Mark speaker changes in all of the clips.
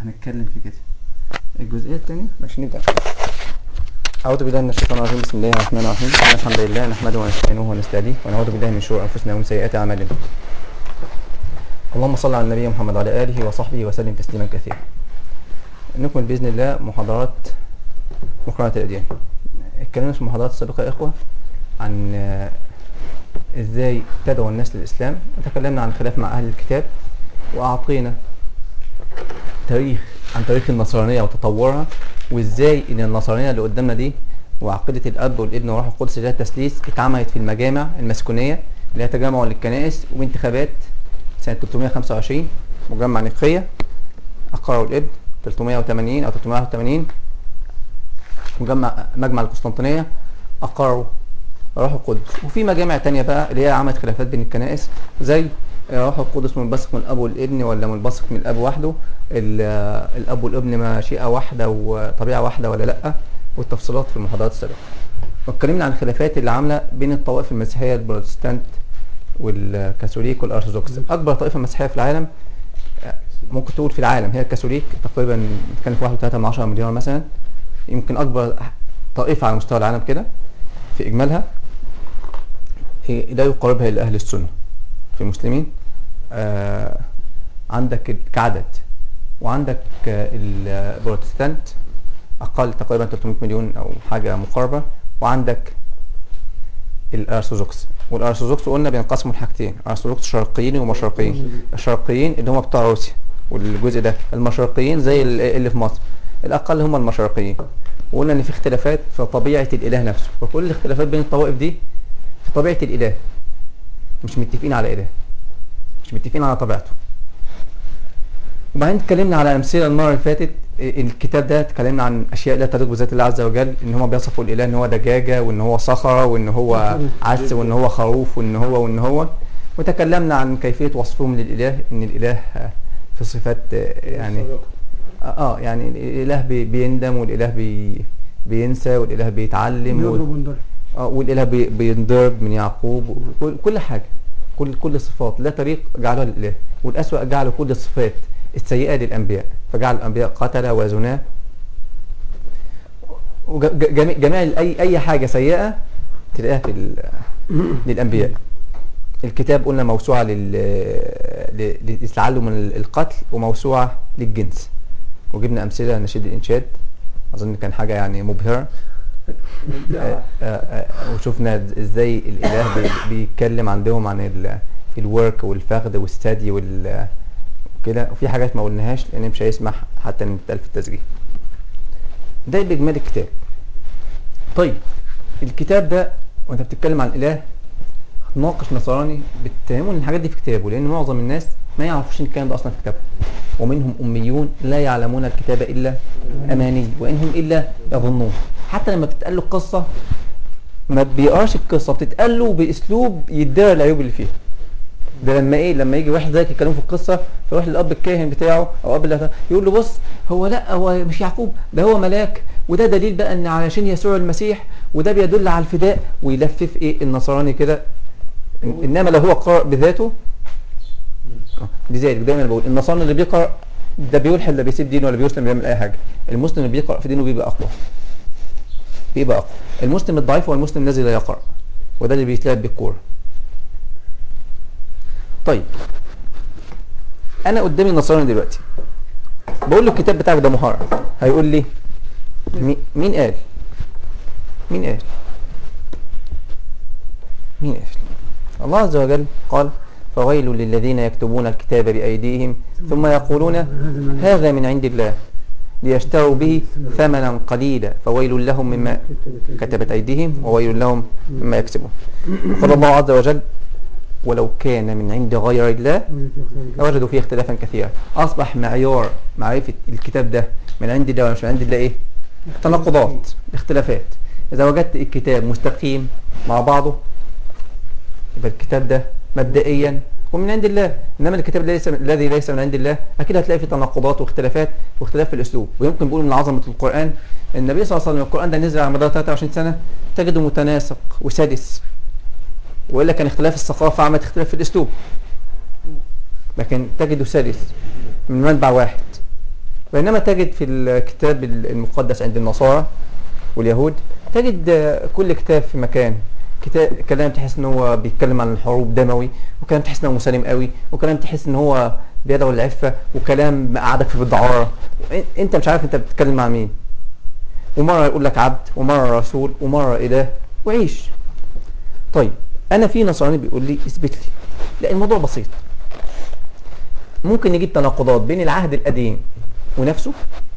Speaker 1: هنتكلم في كده الجزئية الثانية ماشي نبدأ أعوذ بالله من الشيطان الرجيم بسم الله الرحمن الرحيم إن الحمد لله نحمده ونستعينه ونستهديه ونعوذ بالله من شرور أنفسنا ومن سيئات أعمالنا اللهم صل على النبي محمد وعلى آله وصحبه وسلم تسليما كثيرا نكمل بإذن الله محاضرات مقارنة الأديان اتكلمنا في المحاضرات السابقة يا إخوة عن آه، إزاي تدعو الناس للإسلام وتكلمنا عن الخلاف مع أهل الكتاب وأعطينا تاريخ عن تاريخ النصرانية وتطورها وازاي ان النصرانية اللي قدامنا دي وعقيدة الاب والابن والروح القدس اللي هي التثليث اتعملت في المجامع المسكونية اللي هي تجمع للكنائس وانتخابات سنة 325 مجمع نقية أقره الابن 380 أو 381 مجمع مجمع القسطنطينية أقره روح القدس وفي مجامع تانية بقى اللي هي عملت خلافات بين الكنائس زي روح القدس منبثق من الاب والابن ولا منبثق من الاب وحده ال- الاب والابن مشيئه واحده وطبيعه واحده ولا لا والتفصيلات في المحاضرات السابقه واتكلمنا عن الخلافات اللي عامله بين الطوائف المسيحيه البروتستانت والكاثوليك والارثوذكس اكبر طائفه مسيحيه في العالم ممكن تقول في العالم هي الكاثوليك تقريبا بتتكلم في 1.3 من 10 مليار مثلا يمكن اكبر طائفه على مستوى العالم كده في اجمالها هي- لا يقاربها الا اهل السنه في المسلمين آه عندك ال- كعدد وعندك آه، البروتستانت اقل تقريبا 300 مليون او حاجه مقاربه وعندك الارثوذكس والارثوذكس قلنا بينقسموا لحاجتين ارثوذكس شرقيين ومشرقيين الشرقيين اللي هم بتوع روسيا والجزء ده المشرقيين زي ال- اللي في مصر الاقل هم المشرقيين وقلنا ان في اختلافات في طبيعه الاله نفسه فكل الاختلافات بين الطوائف دي في طبيعه الاله مش متفقين على اله مش متفقين على طبيعته وبعدين اتكلمنا على امثله المره اللي فاتت إيه، الكتاب ده اتكلمنا عن اشياء لا تليق بذات الله عز وجل ان هم بيصفوا الاله ان هو دجاجه وان هو صخره وان هو عدس وان هو خروف وان هو وان هو وتكلمنا عن كيفيه وصفهم للاله ان الاله آه، في صفات آه، يعني اه يعني الاله بي- بيندم والاله بي بينسى والاله بيتعلم
Speaker 2: بيضرب
Speaker 1: وال-
Speaker 2: وينضرب
Speaker 1: اه والاله بي- بينضرب من يعقوب وكل- كل حاجه كل كل صفات لا طريق جعلها للاله والاسوأ جعل كل الصفات السيئه للانبياء فجعل الانبياء قتله وزناه وج- ج- جميع جميع اي اي حاجه سيئه تلاقيها في ال- للانبياء الكتاب قلنا موسوعه لل ل- للتعلم من القتل وموسوعه للجنس وجبنا امثله نشيد الانشاد اظن كان حاجه يعني مبهره آه، آه، آه، وشفنا إز- ازاي الاله بي- بيتكلم عندهم عن ال- الورك والفخذ والثدي وال كده وفي حاجات ما قلناهاش لان مش هيسمح حتى ان تتقال في التسجيل ده باجمال الكتاب طيب الكتاب ده وانت بتتكلم عن الاله هتناقش نصراني بتتهمه ان الحاجات دي في كتابه لان معظم الناس ما يعرفوش ان الكلام ده اصلا في كتابه ومنهم اميون لا يعلمون الكتاب الا اماني وانهم الا يظنون حتى لما بتتقال له القصه ما بيقراش القصه بتتقال له باسلوب يداري العيوب اللي فيها ده لما ايه لما يجي واحد زيك يتكلم في القصه فيروح للاب الكاهن بتاعه او اب الله يقول له بص هو لا هو مش يعقوب ده هو ملاك وده دليل بقى ان علشان يسوع المسيح وده بيدل على الفداء ويلفف ايه النصراني كده إن- انما لو هو قرأ بذاته آه، لذلك دايما بقول النصراني اللي بيقرأ ده بيلحد لا بيسيب دينه ولا بيسلم بيعمل اي حاجه المسلم اللي بيقرأ في دينه بيبقى اقوى بيبقى اقوى المسلم الضعيف هو المسلم الذي لا يقرأ وده اللي بيتلعب بالكوره طيب انا قدامي النصراني دلوقتي بقول له الكتاب بتاعك ده محرم هيقول لي مي- مين قال مين قال مين قال الله عز وجل قال فويل للذين يكتبون الكتاب بأيديهم ثم يقولون هذا من عند الله ليشتروا به ثمنا قليلا فويل لهم مما كتبت أيديهم وويل لهم مما يكسبون قال الله عز وجل ولو كان من عند غير الله لوجدوا فيه اختلافا كثيرا اصبح معيار معرفه الكتاب ده من عند الله ولا مش من عند الله ايه تناقضات اختلافات اذا وجدت الكتاب مستقيم مع بعضه يبقى الكتاب ده مبدئيا ومن عند الله انما الكتاب ليس الذي ليس من عند الله اكيد هتلاقي فيه تناقضات واختلافات واختلاف في الاسلوب ويمكن بيقول من عظمه القران النبي صلى الله عليه وسلم القران ده نزل على مدار 23 سنه تجده متناسق وسادس والا كان اختلاف الثقافه عملت اختلاف في الاسلوب لكن تجده سلس من منبع واحد بينما تجد في الكتاب المقدس عند النصارى واليهود تجد آه، كل كتاب في مكان كتاب كلام تحس ان هو بيتكلم عن الحروب دموي وكلام تحس ان هو مسالم قوي وكلام تحس ان هو بيدعو العفه وكلام قعدك في الدعاره انت مش عارف انت بتتكلم مع مين ومره يقول لك عبد ومره رسول ومره اله وعيش طيب انا في نصراني بيقول لي اثبت لي لا الموضوع بسيط ممكن نجيب تناقضات بين العهد القديم ونفسه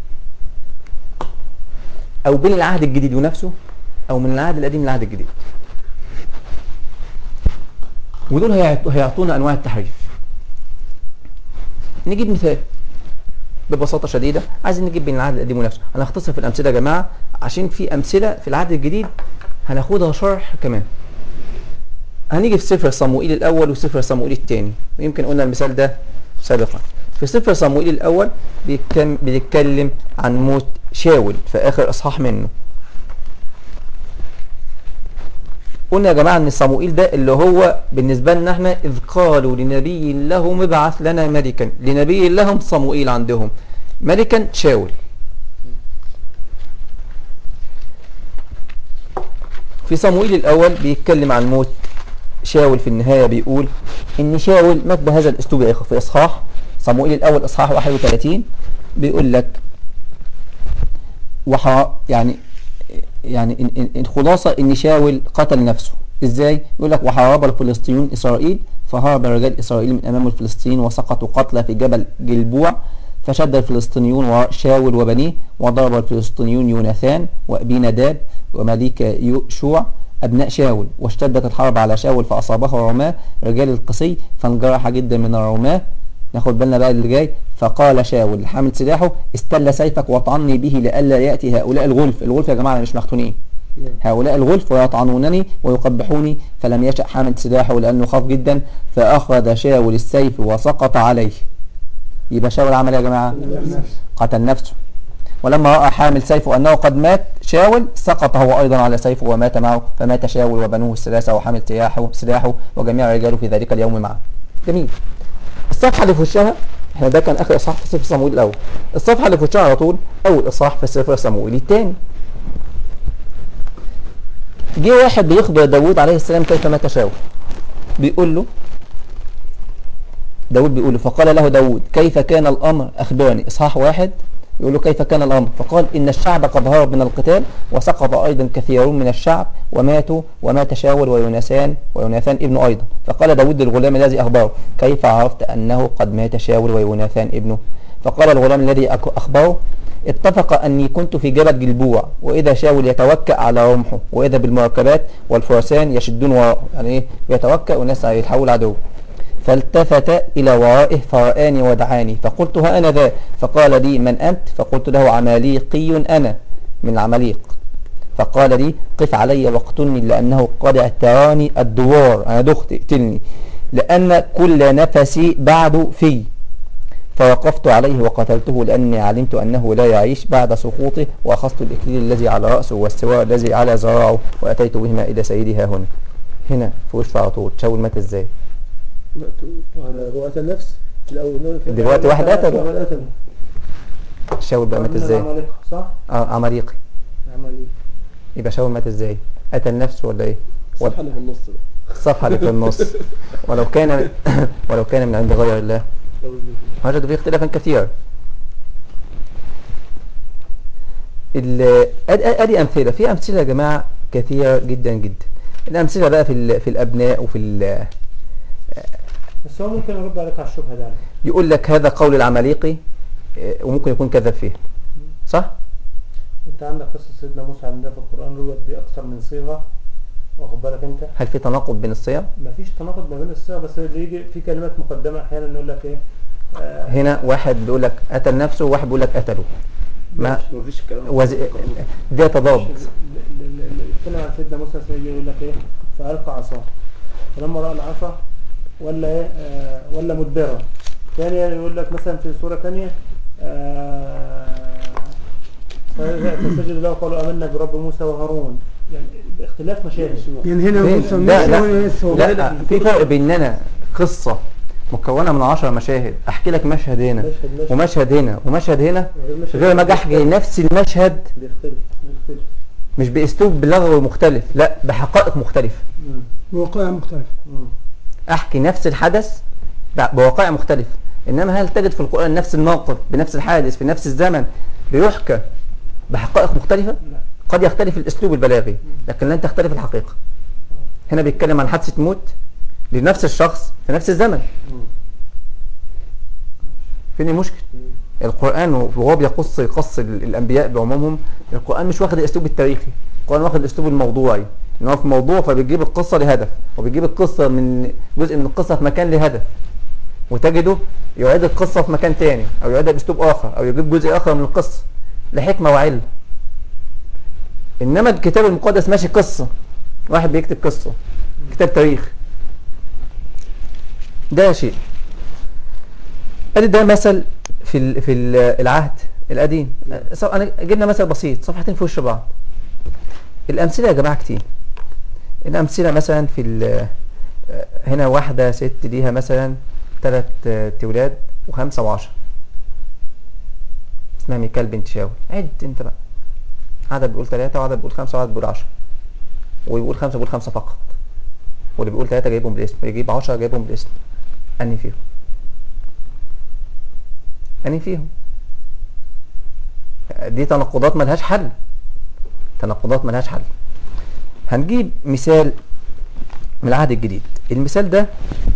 Speaker 1: او بين العهد الجديد ونفسه او من العهد القديم للعهد الجديد ودول هيعطونا انواع التحريف نجيب مثال ببساطة شديدة عايزين نجيب بين العهد القديم ونفسه انا هختصر في الامثلة يا جماعة عشان في امثلة في العهد الجديد هناخدها شرح كمان هنيجي في سفر صموئيل الاول وسفر صموئيل الثاني ويمكن قلنا المثال ده سابقا في سفر صموئيل الاول بيتكلم عن موت شاول في اخر اصحاح منه قلنا يا جماعة ان صموئيل ده اللي هو بالنسبة لنا احنا اذ قالوا لنبي لهم ابعث لنا ملكا لنبي لهم صموئيل عندهم ملكا شاول في صموئيل الاول بيتكلم عن موت شاول في النهاية بيقول ان شاول مات بهذا الاسلوب يا اخوة في اصحاح صموئيل الاول اصحاح 31 بيقول لك وحا يعني يعني الخلاصة ان شاول قتل نفسه ازاي يقول لك وحارب الفلسطينيون اسرائيل فهرب رجال اسرائيل من امام الفلسطينيين وسقطوا قتلى في جبل جلبوع فشد الفلسطينيون وراء شاول وبنيه وضرب الفلسطينيون يوناثان وابي نداب ومليك شوع أبناء شاول واشتدت الحرب على شاول فأصابه رماه رجال القصي فانجرح جدا من الرماه ناخد بالنا بقى اللي جاي فقال شاول حامل سلاحه استل سيفك واطعني به لئلا يأتي هؤلاء الغلف الغلف يا جماعة مش مختونين هؤلاء الغلف ويطعنونني ويقبحوني فلم يشأ حامل سلاحه لأنه خاف جدا فأخذ شاول السيف وسقط عليه يبقى شاول عمل إيه يا جماعة قتل نفسه ولما رأى حامل سيفه أنه قد مات شاول سقط هو أيضا على سيفه ومات معه فمات شاول وبنوه الثلاثة وحامل سلاحه سلاحه وجميع رجاله في ذلك اليوم معه جميل الصفحة اللي في وشها احنا ده كان اخر اصحاح في سفر صموئيل الاول الصفحة اللي في وشها على طول اول اصحاح في سفر صموئيل الثاني جه واحد بيخبر داوود عليه السلام كيف مات شاول بيقول له داود بيقول له فقال له داود كيف كان الامر اخبرني اصحاح واحد يقول له كيف كان الأمر فقال إن الشعب قد هرب من القتال وسقط أيضا كثيرون من الشعب وماتوا ومات شاول ويوناثان ويوناثان ابنه أيضا فقال داود للغلام الذي أخبره كيف عرفت أنه قد مات شاول ويوناثان ابنه فقال الغلام الذي أخبره اتفق أني كنت في جبل جلبوع وإذا شاول يتوكأ على رمحه وإذا بالمركبات والفرسان يشدون وراءه يعني إيه يتوكأ والناس هيتحول عدو فالتفت إلى ورائه فرآني ودعاني فقلت ها أنا ذا فقال لي من أنت فقلت له عماليقي أنا من العماليق فقال لي قف علي واقتلني لأنه قد اعتراني الدوار أنا دخت اقتلني لأن كل نفسي بعد في فوقفت عليه وقتلته لأني علمت أنه لا يعيش بعد سقوطه وأخذت الإكليل الذي على رأسه والسوار الذي على ذراعه وأتيت بهما إلى سيدي ها هنا هنا في وشه على طول شاول مات ازاي
Speaker 2: هو قتل نفس
Speaker 1: دلوقتي واحد قتله شاول بقى مات ازاي
Speaker 2: صح
Speaker 1: اه عماليقي
Speaker 2: عماليقي
Speaker 1: يبقى شاول مات ازاي قتل نفسه ولا ايه
Speaker 2: الصفحه اللي في النص بقى
Speaker 1: الصفحه اللي في النص ولو كان ولو كان من عند غير الله وجد فيه اختلافا كثيرا ادي امثله في امثله يا جماعه كثيره جدا جدا الامثله بقى في في الابناء وفي
Speaker 2: بس هو ممكن يرد عليك على الشبهه ده
Speaker 1: يقول لك هذا قول العماليقي آه، وممكن يكون كذب فيه صح
Speaker 2: انت عندك قصه سيدنا موسى عندنا في القران روت باكثر من صيغه واخد بالك انت
Speaker 1: هل في تناقض بين الصيغ
Speaker 2: مفيش تناقض ما بين الصيغ بس بيجي في كلمات مقدمه احيانا يقول لك ايه
Speaker 1: آه هنا واحد بيقول لك قتل نفسه وواحد بيقول لك قتله
Speaker 2: ما مفيش كلام
Speaker 1: وز... ده تضاد
Speaker 2: يتكلم عن سيدنا موسى سيدي يقول لك ايه فالقى عصاه فلما راى العصا ولا ايه آه ولا مدبرة ثانيا يقول لك مثلا في سورة ثانية آه فسجد له قالوا امنا برب موسى وهارون يعني اختلاف مشاهد
Speaker 3: يعني هنا موسى
Speaker 1: لا لا, لا, لا في فرق بين انا قصة مكونه من 10 مشاهد احكي لك مشهد هنا
Speaker 2: مشهد- مشهد.
Speaker 1: ومشهد هنا ومشهد هنا
Speaker 2: غير مشهد.
Speaker 1: غير ما اجي احكي نفس المشهد
Speaker 2: بيختلف بيختلف
Speaker 1: مش باسلوب لغوي مختلف لا بحقائق مختلفه
Speaker 2: مم.
Speaker 3: بوقائع مختلفة
Speaker 2: مم.
Speaker 1: احكي نفس الحدث ب- بوقائع مختلفه انما هل تجد في القران نفس الموقف بنفس الحادث في نفس الزمن بيحكى بحقائق مختلفه
Speaker 2: لا
Speaker 1: قد يختلف الاسلوب البلاغي لكن لن تختلف الحقيقه هنا بيتكلم عن حادثه موت لنفس الشخص في نفس الزمن
Speaker 2: مم.
Speaker 1: فين المشكل القرآن وهو بيقص يقص ال- الأنبياء بعمومهم القرآن مش واخد الأسلوب التاريخي القرآن واخد الأسلوب الموضوعي إن هو في موضوع فبيجيب القصة لهدف وبيجيب القصة من جزء من القصة في مكان لهدف وتجده يعيد القصة في مكان تاني أو يعيدها بأسلوب آخر أو يجيب جزء آخر من القصة لحكمة وعلم إنما الكتاب المقدس ماشي قصة واحد بيكتب قصة كتاب تاريخ ده شيء ادي ده مثل في ال- في ال- العهد القديم ص- انا جبنا مثل بسيط صفحتين في وش بعض الامثله يا جماعه كتير الامثله مثلا في ال- هنا واحده ست ليها مثلا ثلاث تولاد وخمسه وعشرة اسمها ميكال بنت شاول عد انت بقى عدد بيقول ثلاثة وعدد بيقول خمسة وعدد بيقول عشرة ويقول خمسة بيقول خمسة فقط واللي بيقول ثلاثة جايبهم بالاسم ويجيب عشرة جايبهم بالاسم أني فيهم أني فيهم دي تناقضات ملهاش حل تناقضات ملهاش حل هنجيب مثال من العهد الجديد المثال ده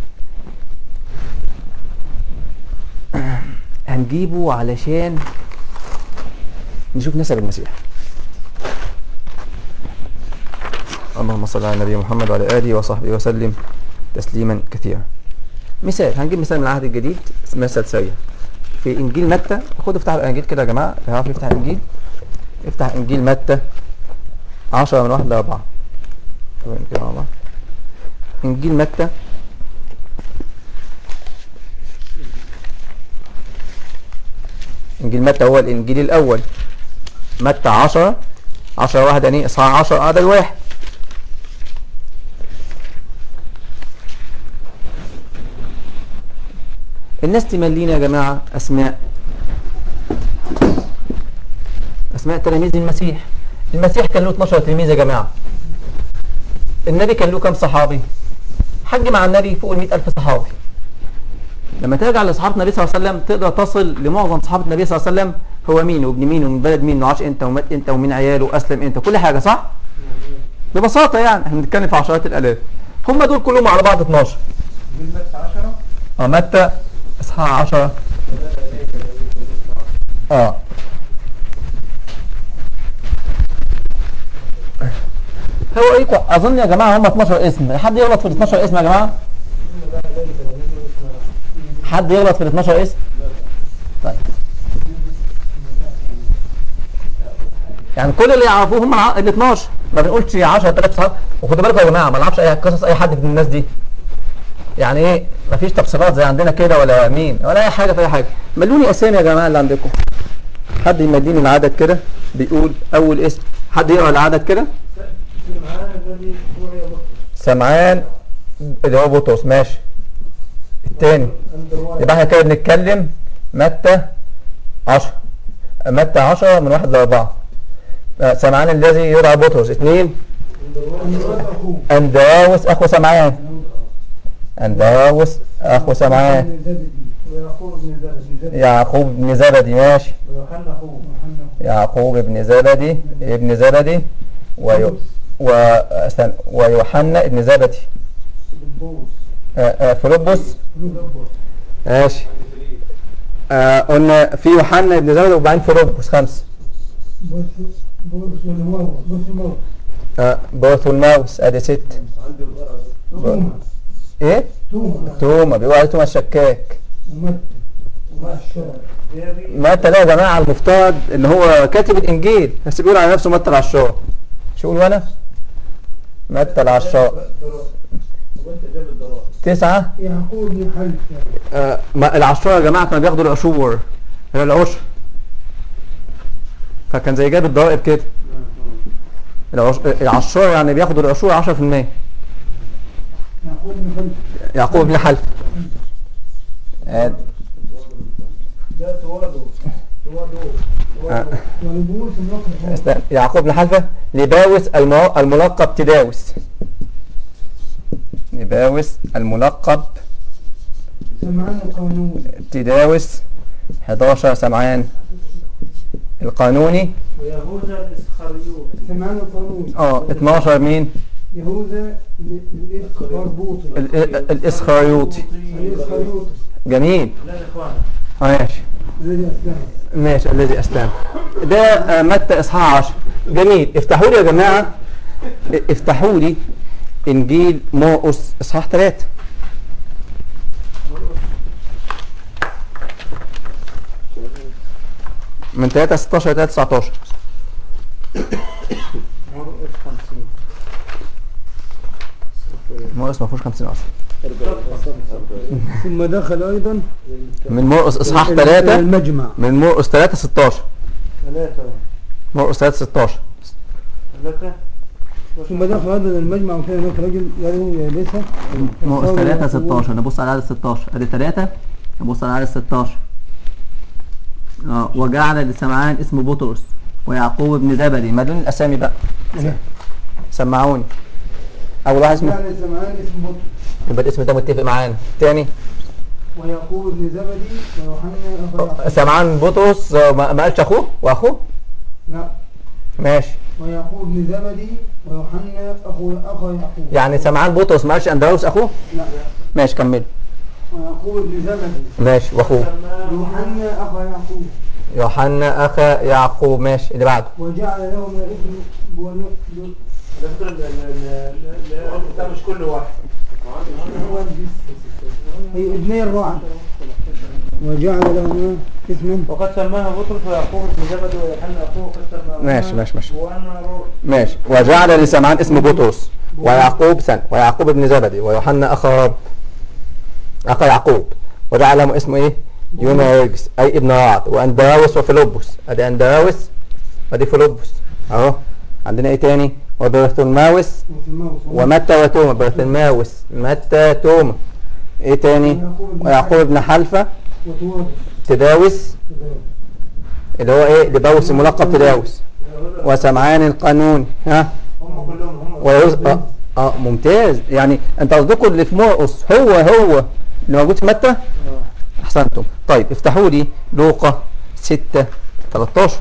Speaker 1: هنجيبه علشان نشوف نسب المسيح اللهم صل على النبي محمد وعلى اله وصحبه وسلم تسليما كثيرا مثال هنجيب مثال من العهد الجديد مثل سريع في انجيل متى خدوا افتحوا الانجيل كده يا جماعه اللي هيعرف يفتح الانجيل افتح انجيل متى 10 من 1 ل 4 شوفوا كده مع بعض انجيل متى انجيل متى هو الانجيل الاول متى 10 10 واحد يعني اصحاح 10 عدد واحد الناس تملينا يا جماعة أسماء أسماء تلاميذ المسيح المسيح كان له 12 تلميذ يا جماعة النبي كان له كام صحابي حج مع النبي فوق ال ألف صحابي لما ترجع لصحابة النبي صلى الله عليه وسلم تقدر تصل لمعظم صحابة النبي صلى الله عليه وسلم هو مين وابن مين ومن بلد مين وعاش امتى ومات امتى ومين عياله واسلم امتى كل حاجة صح؟ ببساطة يعني احنا بنتكلم في عشرات الالاف هم دول كلهم على بعض 12
Speaker 2: انجيل متى 10
Speaker 1: اه متى اصحاح 10 اه هو ايه اظن يا جماعه هم 12 اسم حد يغلط في ال 12 اسم يا جماعه حد يغلط في ال 12 اسم طيب يعني كل اللي يعرفوه هم ال 12 ما بنقولش 10000 صحاب وخدوا بالكم يا جماعه ما نعرفش اي قصص اي حد من الناس دي يعني ايه مفيش تفصيلات زي عندنا كده ولا مين ولا اي حاجه في اي حاجه ملوني اسامي يا جماعه اللي عندكم حد يمديني العدد كده بيقول اول اسم حد يقرا العدد كده
Speaker 2: في معانا الذي هو يا بطرس
Speaker 1: سمعان اللي هو بطرس ماشي التاني
Speaker 2: اندرواي
Speaker 1: يبقى احنا كده بنتكلم متى 10 متى 10 من واحد لأربعة آه، سمعان الذي يدعى بطرس اثنين
Speaker 2: اندرواي اخوه
Speaker 1: أندراوس أخو سمعان أندراوس أخو سمعان
Speaker 2: ويعقوب بن زبد
Speaker 1: يعقوب بن زبدي ماشي
Speaker 2: ويوحنا اخوه
Speaker 1: يعقوب بن زبدي ابن زبدي ويو و... استنى، ويوحنا ابن زبدي
Speaker 2: بنبوس
Speaker 1: آه، آه، فيلبس
Speaker 2: بنبوس
Speaker 1: ماشي آه قلنا في يوحنا ابن زبدي وبعدين فيلبس خمسة آه بارثولماوس ادي ست
Speaker 2: توما
Speaker 1: ايه
Speaker 2: توما
Speaker 1: توما بيقول عليه توما الشكاك
Speaker 2: ومتى ومع الشرع
Speaker 1: متى ده يا جماعه المفترض ان هو كاتب الانجيل بس بيقول على نفسه متى العشار شو اقول وانا متى العشار
Speaker 2: وانت جاب الدراسه
Speaker 1: تسعة
Speaker 3: يعقوب بن حلف
Speaker 1: آه ما العشار يا جماعه كانوا بياخدوا العشور هي العشر فكان زي جاب الضرائب كده العش- العشار يعني بياخدوا العشور 10%
Speaker 3: يعقوب بن حلف
Speaker 1: يعقوب بن حلف آد
Speaker 2: ده توادو توادو
Speaker 1: آه.
Speaker 2: توادو
Speaker 3: ولبوس الملقب
Speaker 1: استنى. يعقوب بن حلفة لباوس المو- الملقب تداوس لباوس الملقب
Speaker 3: سمعان القانون
Speaker 1: تداوس 11 سمعان القانوني
Speaker 2: ويهوذا الاسخريوط
Speaker 3: سمعان القانون
Speaker 1: اه 12 مين
Speaker 3: يهوذا ال- الإسخ بربوطي
Speaker 1: ال- ال- الاسخريوطي
Speaker 3: الإسخريوطي
Speaker 1: جميل
Speaker 2: لا يا اخوانا
Speaker 1: آه، ماشي
Speaker 3: الذي أسلم
Speaker 1: ماشي الذي أسلم ده آه، متى إصحاح 10 جميل افتحوا لي يا جماعة افتحوا لي إنجيل مرقس إصحاح 3 من 3 16 ل 3 19
Speaker 2: مرقس 50
Speaker 1: مرقس ما فيهوش 50 أصلا
Speaker 3: ثم دخل أيضا
Speaker 1: من مرقس إصحاح
Speaker 3: إلى
Speaker 1: 3
Speaker 3: المجمع
Speaker 1: من مرقس 3 16
Speaker 2: ثلاثة
Speaker 1: مرقس 3 16
Speaker 2: ثلاثة
Speaker 3: ثم دخل أيضا المجمع وكان هناك رجل يده يابسة
Speaker 1: مرقس 3 16 نبص على عدد 16 ادي 3 نبص على عدد 16 اه وجعل لسمعان اسمه بطرس ويعقوب ابن زبدي ما دول الاسامي بقى سمعوني اول واحد اسمه
Speaker 3: يعني سمعان اسم بطرس
Speaker 1: يبقى الاسم ده متفق معانا تاني
Speaker 3: ويعقوب بن زبدي ويوحنا أخو يعقوب
Speaker 1: سمعان بطرس آه، ما ما قالش اخوه واخوه
Speaker 3: لا
Speaker 1: ماشي
Speaker 3: ويعقوب بن زبدي ويوحنا أخو أخو يعقوب
Speaker 1: يعني سمعان بطرس ما قالش اندراوس اخوه
Speaker 3: لا
Speaker 1: ماشي كمل
Speaker 3: ويعقوب بن زبدي
Speaker 1: ماشي واخوه
Speaker 3: يوحنا أخو يعقوب
Speaker 1: يوحنا اخا يعقوب ماشي اللي بعده
Speaker 3: وجعل لهم الاسم بول- بول-
Speaker 2: ده مش كل واحد
Speaker 3: هي ابني الرعد وجعل لهما اسما
Speaker 2: وقد سماها بطرس ويعقوب بن زبد ويوحنا اخوه وقد سماها
Speaker 1: ماشي ماشي ماشي
Speaker 2: وانا روح
Speaker 1: ماشي وجعل لسمعان اسم بطرس ويعقوب سن ويعقوب ابن زبدي ويوحنا اخا اخا يعقوب وجعل لهم اسمه ايه يونيرجس اي ابن رعد واندراوس وفيلبس ادي اندراوس ادي فيلبس اهو عندنا ايه تاني وبرثلماوس
Speaker 3: وسماه
Speaker 1: ومتى وتوما برثلماوس متى توما ايه تاني ويعقوب ابن حلفة
Speaker 3: وتوادس
Speaker 1: تداوس اللي هو ايه لبوس الملقب تداوس وسمعان القانون ها
Speaker 2: هم كلهم هم
Speaker 1: ويوز... اه, اه ممتاز يعني انت قصدكم اللي في مرقس هو هو اللي موجود في متى احسنتم طيب افتحوا لي لوقا 6 13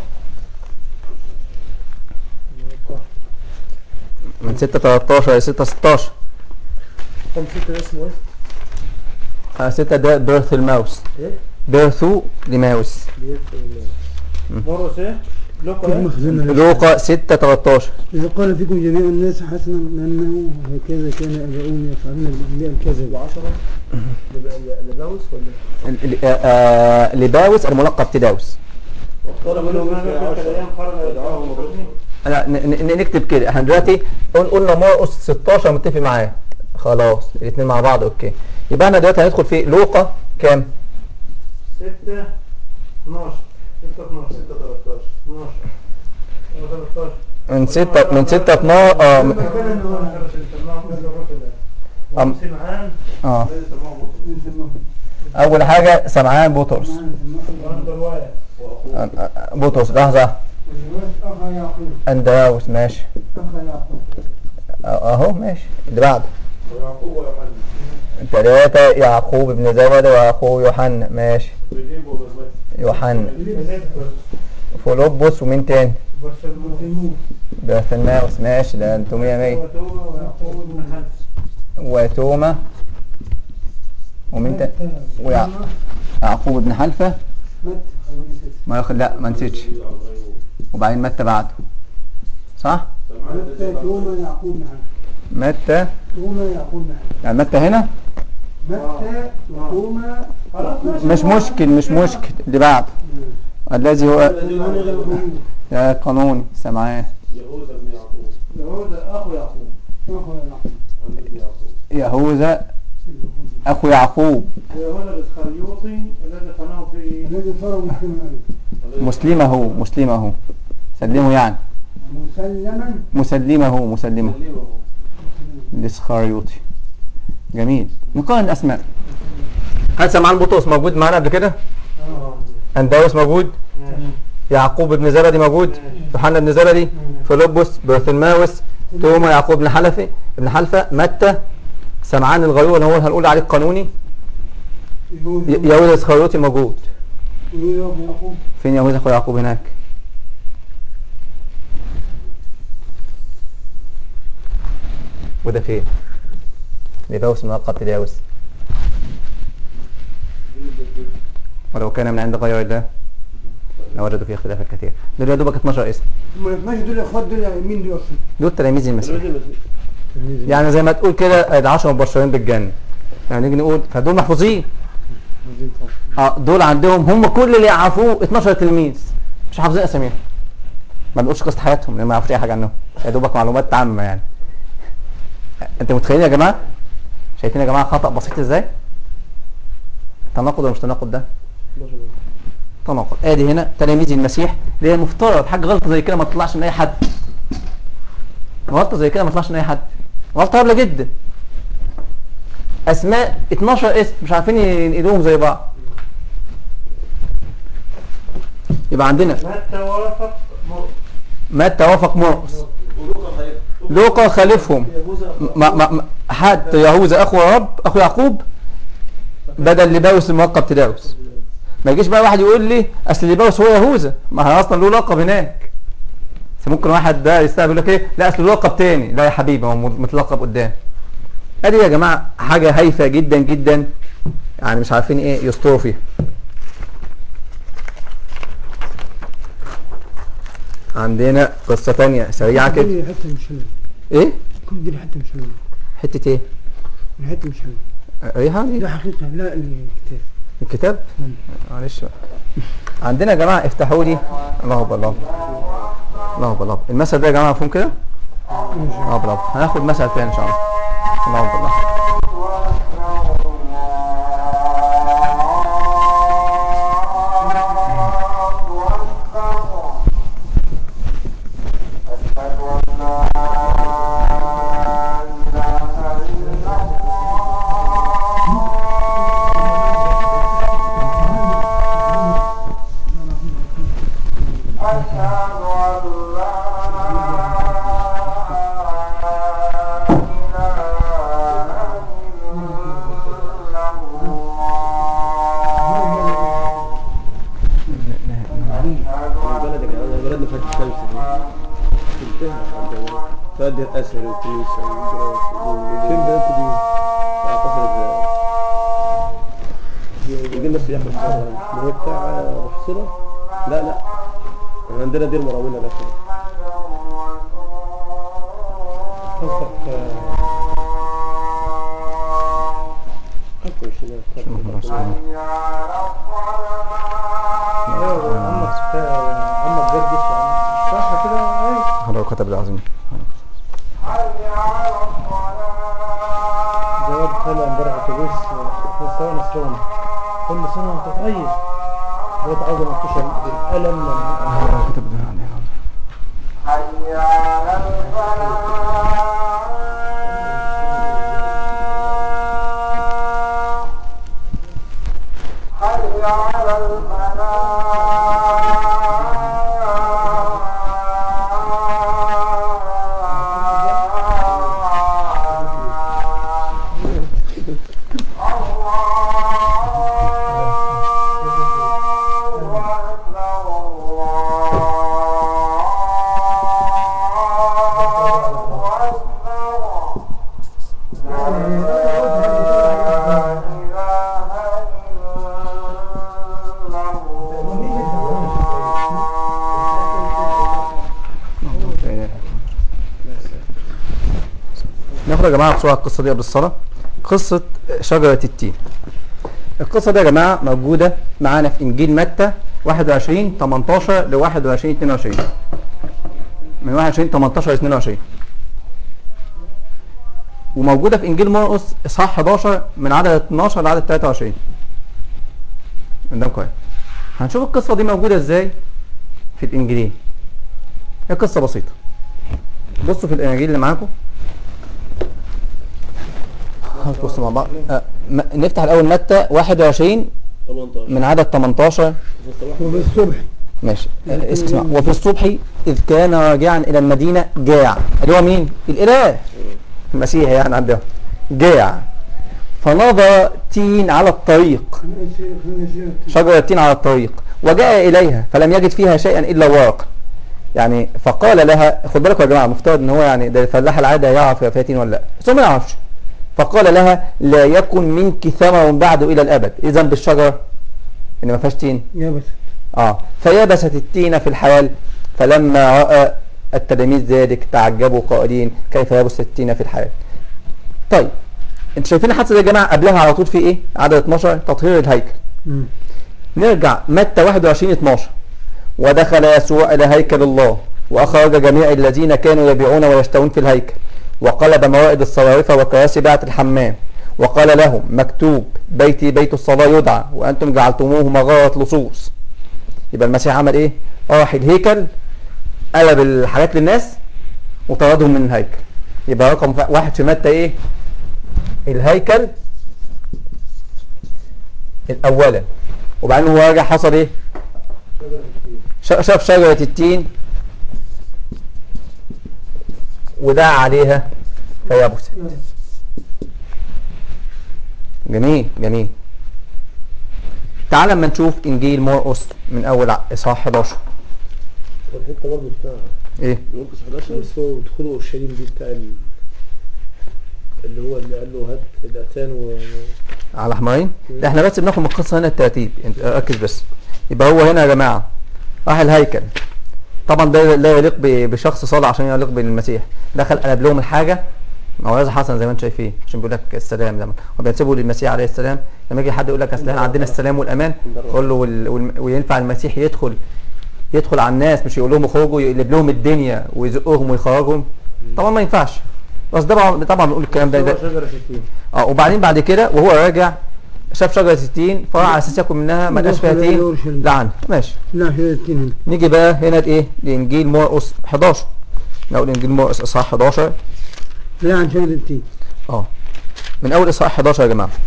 Speaker 1: من 6 13 ل 6 16
Speaker 2: كم ستة اسمه ايه؟
Speaker 1: آه 6 ده بيرث الماوس
Speaker 2: ايه؟
Speaker 1: بيرثو لماوس
Speaker 2: مرقس ايه؟ لوكا
Speaker 3: كل
Speaker 2: ايه؟
Speaker 3: مخزن
Speaker 1: لوقا 6 13
Speaker 3: إذا قال فيكم جميع الناس حسنا لأنه هكذا كان آباؤهم يفعلون الأنبياء الكذب
Speaker 2: وعشرة لباوس ولا؟
Speaker 1: ال- ال- آه، آه، لباوس الملقب تداوس
Speaker 2: واختار منهم من في تلك الايام خرج يدعوهم الرسل
Speaker 1: لا ن- ن- نكتب كده احنا دلوقتي قل- قلنا مرقس 16 متفق معاه خلاص الاثنين مع بعض اوكي يبقى احنا دلوقتي هندخل في لوقا كام
Speaker 2: ستة 12 ستة 12 ستة 13 12 13
Speaker 1: من 6 من 6 12 اه م- أم-
Speaker 2: سمعان
Speaker 1: اه اول حاجه سمعان بطرس
Speaker 2: وعنده رواية
Speaker 1: آه، آه، بطرس لحظه
Speaker 3: أخا يعقوب
Speaker 1: اندراوس ماشي
Speaker 3: أخا يعقوب
Speaker 1: آه، اهو ماشي اللي بعده
Speaker 2: ويعقوب ويوحنا
Speaker 1: ثلاثة يعقوب ابن زبد واخوه يوحنا ماشي
Speaker 2: بيجيب وبرمتي
Speaker 1: يوحنا فيلبس ومين تاني
Speaker 2: برشلونة
Speaker 1: برثلماوس ماشي ده انتوا مية مية
Speaker 2: ويعقوب بن حنس
Speaker 1: وتوما ومين تاني ويع- يعقوب ابن حلفة ما ياخد لا ما نسيتش وبعدين متى بعده صح
Speaker 3: متى توما يعقوب معنا
Speaker 1: متى
Speaker 3: توما يعقوب معنا
Speaker 1: يعني متى هنا
Speaker 3: متى وتوما
Speaker 1: مش مشكل مش مشكل اللي بعده الذي هو
Speaker 3: يوحنا اليهود
Speaker 1: يا قانوني سمعان
Speaker 2: يهوذا بن يعقوب يهوذا اخو يعقوب
Speaker 3: أخو يعقوب
Speaker 2: عند ابن يعقوب
Speaker 1: يهوذا اخو يعقوب
Speaker 2: ويهوذا الاسخريوطي الذي قناه في
Speaker 3: الذي صار مسلما أيضا
Speaker 1: مسلمه مسلمه سلمه يعني
Speaker 3: مسلما
Speaker 1: مسلمه مسلمه الاسخريوطي جميل نقارن الاسماء هل سمعان بطرس موجود معانا قبل كده انداوس موجود يعقوب بن زبدي موجود يوحنا بن زبدي فيلبس برثلماوس توما يعقوب بن حلفي ابن حلفة متى سمعان الغيور اللي هو هنقول عليه القانوني ي- يهوذا الاسخريوطي موجود
Speaker 3: يهوذا يعقوب
Speaker 1: فين يهوذا اخو يعقوب هناك وده فين لباوس من لقب تداوس ولو كان من عند غير الله لوجدوا فيه اختلافا كثيرا دول يا دوبك 12 اسم
Speaker 3: هم ال 12 دول اخوات دول مين دول اصلا؟
Speaker 1: دول تلاميذ المسيح يعني زي ما تقول كده العشرة مبشرين بالجنة يعني نيجي نقول فدول محفوظين اه دول عندهم هم كل اللي يعرفوه 12 تلميذ مش حافظين اساميهم ما بنقولش قصه حياتهم لان ما يعرفوش اي حاجه عنهم يا دوبك معلومات عامه يعني انت متخيلين يا جماعه شايفين يا جماعه خطا بسيط ازاي تناقض ولا مش تناقض ده تناقض ادي هنا تلاميذ المسيح اللي هي المفترض حاجه غلطه زي كده ما تطلعش من اي حد غلطه زي كده ما تطلعش من اي حد غلطه هبله جدا اسماء 12 اسم مش عارفين ينقلوهم زي بعض يبقى عندنا
Speaker 2: متى وافق مرقس
Speaker 1: ما توافق مرقس
Speaker 4: ولوقا خليل
Speaker 1: لوقا خالفهم
Speaker 4: يهوذا
Speaker 1: ما ما ما- حد يهوذا اخو رب اخو يعقوب بدل لباوس الملقب تداوس ما يجيش بقى واحد يقول لي اصل لباوس هو يهوذا ما هو اصلا له لقب هناك بس ممكن واحد ده يستقبل يقول لك ايه لا اصل له لقب تاني لا يا حبيبي هو متلقب قدام ادي يا جماعه حاجه هايفه جدا جدا يعني مش عارفين ايه يستروا فيها عندنا قصه تانية سريعه كده
Speaker 3: دي حته مش حلوه
Speaker 1: ايه
Speaker 3: كل دي حته مش حلوه
Speaker 1: حته ايه
Speaker 3: الحته مش حلوه
Speaker 1: قريها دي
Speaker 3: لا حقيقه لا الكتاب
Speaker 1: الكتاب
Speaker 3: مم.
Speaker 1: معلش بقى. عندنا يا جماعه افتحوا لي الله اكبر الله الله اكبر الله المثل ده يا جماعه مفهوم كده الله اكبر الله هناخد مثل تاني ان شاء الله الله اكبر الله
Speaker 4: بلدك انا بلدنا فات الشمس دي انتهى عندنا فادي الاسهل والكنيسه والجراس فين بلدكم دي؟ اعتقد يجي الناس ياخد ما هي بتاع محصنه لا لا احنا عندنا دير مراوينا لكن
Speaker 2: قصدك آه،
Speaker 4: حكوا الشمال
Speaker 2: ايوه عمك آه، عمك جدس صح كده ايوه
Speaker 1: هذا الكتاب العظيم
Speaker 2: جواب طلع امبارح اتوبيس في سواء نصراني كل سنه وانت طيب بقيت عاوز انتشر بالقلم لما
Speaker 1: هذا الكتاب العظيم ناخد يا جماعه بسرعه القصه دي قبل الصلاه قصه شجره التين القصه دي يا جماعه موجوده معانا في انجيل متى 21 18 ل 21 22 من 21 18 ل 22 وموجوده في انجيل مرقس اصحاح 11 من عدد 12 لعدد 23 قدام كويس هنشوف القصه دي موجوده ازاي في الانجيلين هي قصه بسيطه بصوا في الاناجيل اللي معاكم حضرتك بصوا مع بعض آه، م- نفتح الاول متى 21
Speaker 4: 18
Speaker 1: من عدد 18
Speaker 3: وفي الصبح
Speaker 1: ماشي آه، اسمع وفي الصبح إذ كان راجعا إلى المدينة جاع اللي هو مين؟ الإله المسيح يعني عندهم جاع فنظر تين على الطريق شجرة تين على الطريق وجاء إليها فلم يجد فيها شيئا إلا ورقا يعني فقال لها خد بالكم يا جماعة مفترض إن هو يعني ده الفلاح العادة يعرف يا فيها تين ولا لا بس هو ما يعرفش فقال لها لا يكن منك ثمر بعد إلى الأبد إذا بالشجرة إن ما فيهاش تين
Speaker 3: يا بس
Speaker 1: آه فيبست التين في الحيال فلما رأى التلاميذ ذلك تعجبوا قائلين كيف يبس التين في الحيال طيب انتوا شايفين الحادثه دي يا جماعه قبلها على طول في ايه عدد 12 تطهير الهيكل
Speaker 3: مم.
Speaker 1: نرجع متى 21 12 ودخل يسوع الى هيكل الله واخرج جميع الذين كانوا يبيعون ويشترون في الهيكل وقلب موائد الصوارف وكراسي بيعة الحمام وقال لهم مكتوب بيتي بيت الصلاة يدعى وأنتم جعلتموه مغارة لصوص يبقى المسيح عمل إيه؟ راح الهيكل قلب الحاجات للناس وطردهم من الهيكل يبقى رقم واحد في متى إيه؟ الهيكل أولا وبعدين هو راجع حصل إيه؟ ش- شاف شجرة التين ودعا عليها فيبست جميل جميل تعال اما نشوف انجيل مرقس من اول ع- اصحاح 11
Speaker 4: والحته برضه بتاع
Speaker 1: ايه
Speaker 4: مرقس 11 بس هو ادخلوا اورشليم دي بتاع ال... اللي هو اللي قال له هات الاتان و
Speaker 1: على حمارين لا احنا بس بناخد من القصه هنا الترتيب انت ركز بس يبقى هو هنا يا جماعه راح الهيكل طبعا ده لا يليق ب- بشخص صالح عشان يليق بالمسيح دخل قلب لهم الحاجه موعظه حسنه زي ما انتم شايفين عشان بيقول لك السلام لما وبينسبوا للمسيح عليه السلام لما يجي حد يقول لك اصل احنا عندنا السلام والامان قول له وال... وال... وينفع المسيح يدخل يدخل على الناس مش يقول لهم اخرجوا يقلب لهم الدنيا ويزقهم ويخرجهم طبعا ما ينفعش بس طبعا طبعا بنقول الكلام ده,
Speaker 2: هو
Speaker 1: ده
Speaker 2: شجرة التين
Speaker 1: اه وبعدين بعد كده وهو راجع شاف شجره التين فراح على اساس ياكل منها ما لقاش فيها
Speaker 3: دخل
Speaker 1: تين
Speaker 3: يورشليم.
Speaker 1: لعن ماشي
Speaker 3: لا شيء التين هنا
Speaker 1: نيجي بقى هنا لايه لانجيل مرقس 11 نقول انجيل مرقس اصحاح 11
Speaker 3: لا عن شجرة التين
Speaker 1: اه من اول اصحاح 11 يا جماعه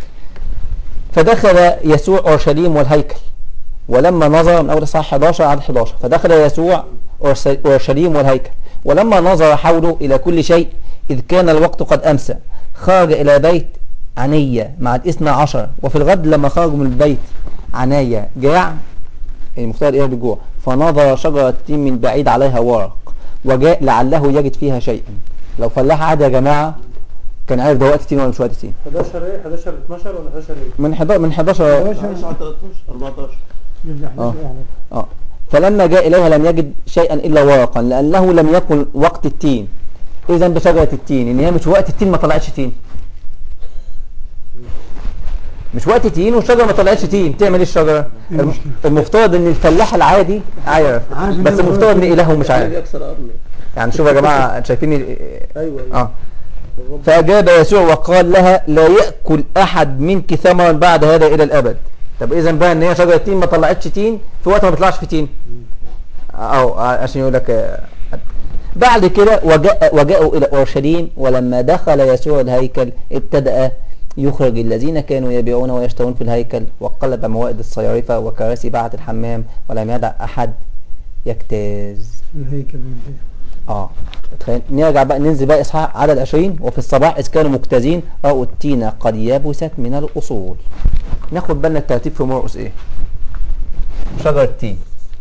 Speaker 1: فدخل يسوع اورشليم والهيكل ولما نظر من اول اصحاح 11 عدد 11 فدخل يسوع أورس- اورشليم والهيكل ولما نظر حوله الى كل شيء اذ كان الوقت قد امسى خرج الى بيت عنية مع الاثنى عشر وفي الغد لما خرجوا من البيت عناية جاع المختار ايه بالجوع فنظر شجرة التين من بعيد عليها ورق وجاء لعله يجد فيها شيئا لو فلاح عادي يا جماعة كان عارف ده وقت تين ولا مش وقت تين
Speaker 2: 11 ايه 11 12 ولا 11 ايه
Speaker 1: من 11 من 11
Speaker 4: 9 13 14
Speaker 1: اه اه فلما جاء إليها لم يجد شيئا إلا ورقا لأنه لم يكن وقت التين إذا بشجرة التين إن هي مش وقت التين ما طلعتش تين مش وقت تين والشجرة ما طلعتش تين تعمل ايه الشجرة الم- المفترض ان الفلاح العادي عارف
Speaker 3: عارف
Speaker 1: بس
Speaker 3: إن هو
Speaker 1: المفترض ان
Speaker 3: وقت
Speaker 1: إلهه مش
Speaker 4: يعني
Speaker 1: عارف
Speaker 4: يكسر ارض
Speaker 1: يعني شوف يا جماعة شايفين ال-
Speaker 4: ايوه ايوه
Speaker 1: اه فأجاب يسوع وقال لها لا يأكل أحد منك ثمرا بعد هذا إلى الأبد طب إذا بقى إن هي شجرة تين ما طلعتش تين في وقت ما بيطلعش في تين أو عشان يقول لك آه، بعد كده وجاء وجاءوا إلى أورشليم ولما دخل يسوع الهيكل ابتدأ يخرج الذين كانوا يبيعون ويشترون في الهيكل وقلب موائد الصيارفة وكراسي باعة الحمام ولم يدع أحد يجتاز
Speaker 3: الهيكل والبيت.
Speaker 1: اه تخيل نرجع بقى ننزل بقى اصحاح عدد 20 وفي الصباح اذ كانوا مجتازين راوا التين قد يبست من الاصول ناخد بالنا الترتيب في مرقس ايه شجر التين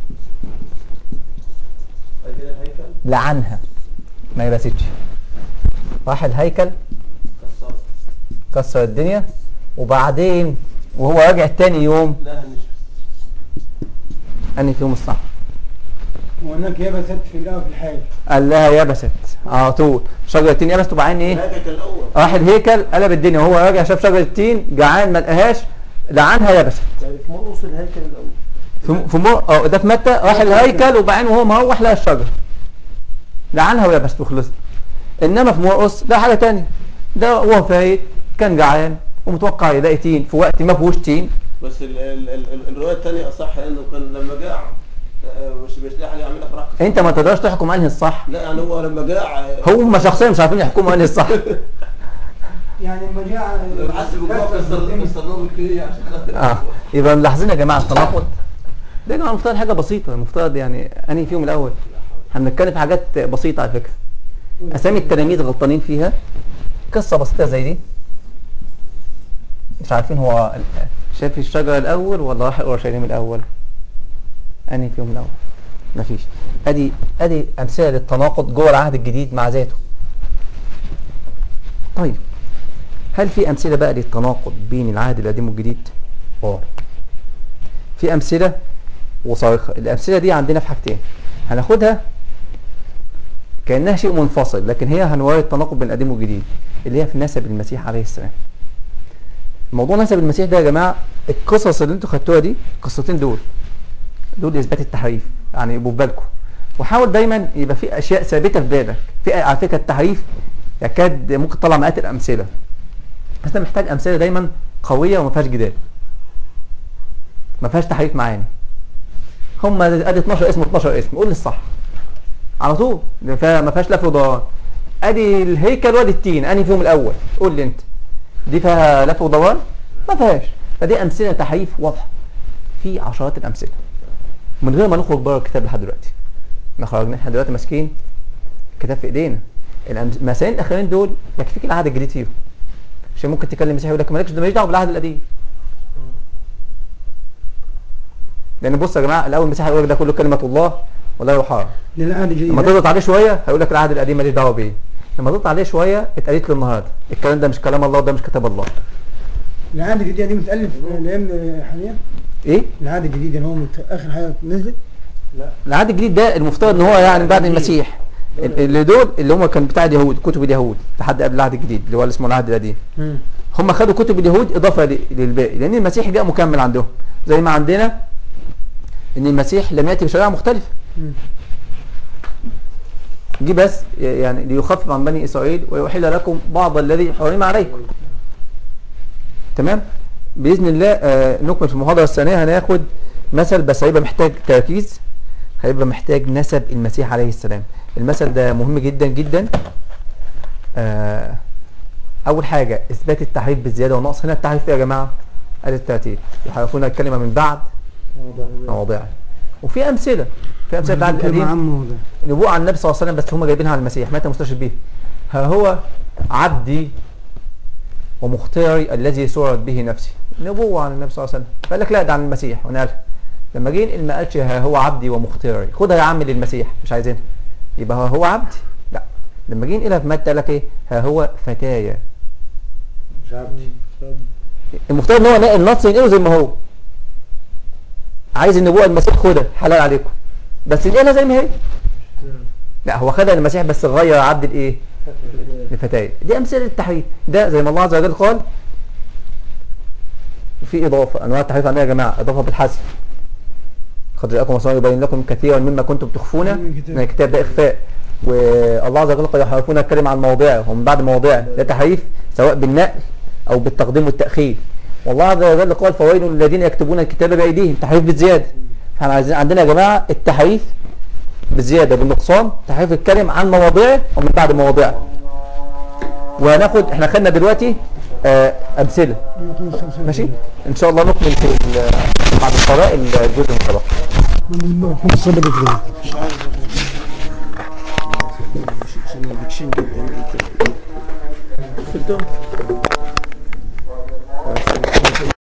Speaker 4: بعد كده الهيكل
Speaker 1: لعنها ما يبستش راح الهيكل
Speaker 4: كسر
Speaker 1: كسر الدنيا وبعدين وهو راجع تاني يوم
Speaker 4: لا مش
Speaker 1: اني في يوم الصح
Speaker 3: وهناك يبست في الأول في الحال
Speaker 1: قال لها يبست على طول شجر التين يبست وبعدين ايه
Speaker 4: الهيكل كان الاول
Speaker 1: راح الهيكل قلب الدنيا وهو راجع شاف شجره التين جعان ما لقاهاش لعنها يبست
Speaker 4: يعني في مرقص الهيكل الاول
Speaker 1: في في مر... اه ده في متى راح الهيكل وبعدين وهو مروح لقى الشجره لعنها ويبست وخلصت انما في مرقس ده حاجه تانية ده وهو فايت كان جعان ومتوقع يلاقي تين في وقت ما فيهوش تين
Speaker 4: بس ال ال ال ال الروايه الثانيه اصح انه كان لما جاع آه، مش مش لاقي حاجه يعملها فراح
Speaker 1: انت ما تقدرش تحكم انهي الصح
Speaker 4: لا يعني هو لما جاع آه،
Speaker 1: هم شخصيا مش عارفين يحكموا انهي الصح
Speaker 3: يعني لما جاء
Speaker 4: حاسس بالجوع كسرناه بالكليه عشان خاطر
Speaker 1: اه يبقى ملاحظين يا جماعه التناقض ده يا جماعه المفترض حاجه بسيطه المفترض يعني انهي فيهم الاول احنا بنتكلم في حاجات بسيطه على فكره اسامي التلاميذ غلطانين فيها قصه بسيطه زي دي مش عارفين هو ال- شاف الشجره الاول ولا راح اورشليم الاول انهي فيهم الاول مفيش ادي ادي امثله للتناقض جوه العهد الجديد مع ذاته طيب هل في امثله بقى للتناقض بين العهد القديم والجديد اه في امثله وصارخه الامثله دي عندنا في حاجتين هناخدها كانها شيء منفصل لكن هي هنوري التناقض بين القديم والجديد اللي هي في نسب المسيح عليه السلام موضوع نسب المسيح ده يا جماعه القصص اللي انتوا خدتوها دي القصتين دول دول اثبات التحريف يعني يبقوا في بالكم وحاول دايما يبقى في اشياء ثابته في بالك في على فكره التحريف يكاد ممكن تطلع مئات الامثله بس انت محتاج امثله دايما قويه وما فيهاش جدال ما فيهاش تحريف معاني هم ادي 12 اسم 12 اسم قول لي الصح على طول ما فيها- ما فيهاش لف ودوران ادي الهيكل وادي التين انهي فيهم الاول قول لي انت دي فيها لف ودوران ما فيهاش فدي امثله تحريف واضحه في عشرات الامثله من غير ما نخرج بره الكتاب لحد دلوقتي ما خرجنا احنا دلوقتي ماسكين الكتاب في ايدينا الأمس- المسائل الاخرين دول يكفيك العهد الجديد فيهم عشان ممكن تكلم مسيحي يقول لك مالكش ده ماليش دعوه بالعهد القديم لان بص يا جماعه الاول المسيحي يقول لك ده كله كلمه الله ولا يحار
Speaker 3: للعهد الجديد
Speaker 1: لما تضغط عليه شويه هيقول لك العهد القديم ماليش دعوه بيه لما تضغط عليه شويه اتقالت له النهارده الكلام ده مش كلام الله وده مش كتاب الله
Speaker 3: العهد الجديد دي متألف الايام حاليا
Speaker 1: ايه
Speaker 3: العهد الجديد اللي هو مت- اخر حاجه نزلت
Speaker 2: لا
Speaker 1: العهد الجديد ده المفترض ان هو يعني بعد المسيح ال- اللي دول اللي هم كان بتاع اليهود كتب اليهود لحد قبل العهد الجديد اللي هو اللي اسمه العهد القديم
Speaker 3: مم.
Speaker 1: هم خدوا كتب اليهود اضافه ل- للباقي لان المسيح جاء مكمل عندهم زي ما عندنا ان المسيح لم ياتي بشريعه مختلفه
Speaker 3: مم.
Speaker 1: دي بس يعني ليخفف عن بني اسرائيل ويحل لكم بعض الذي حرم عليكم تمام باذن الله آه نكمل في المحاضره الثانيه هناخد مثل بس هيبقى محتاج تركيز هيبقى محتاج نسب المسيح عليه السلام المثل ده مهم جدا جدا آه اول حاجه اثبات التحريف بالزياده والنقص هنا التحريف إيه يا جماعه ادي الترتيب يحرفون الكلمه من بعد مواضعها وفي امثله في امثله بتاعت
Speaker 3: كلمة
Speaker 1: القديم
Speaker 3: عامة وده
Speaker 1: نبوءة عن النبي صلى الله عليه وسلم بس هم جايبينها على المسيح مات مستشهد به ها هو عبدي ومختاري الذي سرت به نفسي نبوة عن النبي صلى الله عليه وسلم فقال لك لا ده عن المسيح ونقلها لما جه ما قالش ها هو عبدي ومختاري خدها يا عم للمسيح مش عايزينها يبقى ها هو عبدي لا لما جه نقلها في متى قال لك ايه ها هو فتايا
Speaker 2: مش عبدي
Speaker 1: المفترض ان هو نقل النص ينقله زي ما هو عايز النبوة المسيح خدها حلال عليكم بس ينقلها زي ما هي لا هو خدها المسيح بس غير عبد الايه الفتايا دي امثله للتحريف ده زي ما الله عز وجل قال في اضافه انواع التحريف عندنا يا جماعه اضافه بالحذف قد جاءكم رسول يبين لكم كثيرا مما كنتم تخفون
Speaker 3: من الكتاب.
Speaker 1: من الكتاب ده اخفاء والله عز وجل قد يحرفون الكلمه عن مواضعه ومن بعد مواضعه ده تحريف سواء بالنقل او بالتقديم والتاخير والله عز وجل قال فويل للذين يكتبون الكتاب بايديهم تحريف بالزياده فاحنا عايزين عندنا يا جماعه التحريف بالزياده بالنقصان تحريف الكلم عن مواضعه ومن بعد مواضعه وهناخد احنا خدنا دلوقتي آه امثله ماشي ان شاء الله نكمل في ال- بعد القراء الجزء المتبقي
Speaker 3: في الصدر كده
Speaker 4: عشان ما بتشنج قفلتهم